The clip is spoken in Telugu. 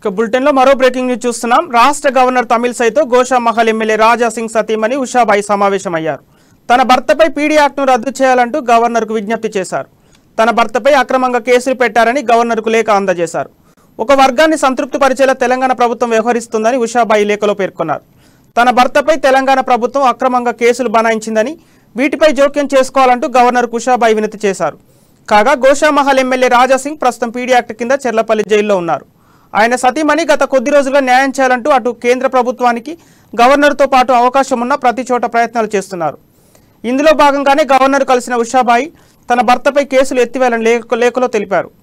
ఇక బులెటిన్లో మరో బ్రేకింగ్ న్యూస్ చూస్తున్నాం రాష్ట్ర గవర్నర్ తమిళసైతో గోషామహల్ ఎమ్మెల్యే రాజా సింగ్ సతీమణి ఉషాబాయి సమావేశమయ్యారు తన భర్తపై పీడీ యాక్ట్ను రద్దు చేయాలంటూ గవర్నర్కు విజ్ఞప్తి చేశారు తన భర్తపై అక్రమంగా కేసులు పెట్టారని గవర్నర్కు లేఖ అందజేశారు ఒక వర్గాన్ని సంతృప్తిపరిచేలా తెలంగాణ ప్రభుత్వం వ్యవహరిస్తుందని ఉషాబాయి లేఖలో పేర్కొన్నారు తన భర్తపై తెలంగాణ ప్రభుత్వం అక్రమంగా కేసులు బనాయించిందని వీటిపై జోక్యం చేసుకోవాలంటూ గవర్నర్ ఉషాబాయి వినతి చేశారు కాగా గోషామహల్ ఎమ్మెల్యే రాజాసింగ్ ప్రస్తుతం పీడీ యాక్ట్ కింద చెర్లపల్లి జైల్లో ఉన్నారు ఆయన సతీమణి గత కొద్ది రోజులుగా న్యాయం చేయాలంటూ అటు కేంద్ర ప్రభుత్వానికి గవర్నర్తో పాటు అవకాశం ఉన్న ప్రతి చోట ప్రయత్నాలు చేస్తున్నారు ఇందులో భాగంగానే గవర్నర్ కలిసిన ఉషాబాయి తన భర్తపై కేసులు ఎత్తివేయాలని లేఖ లేఖలో తెలిపారు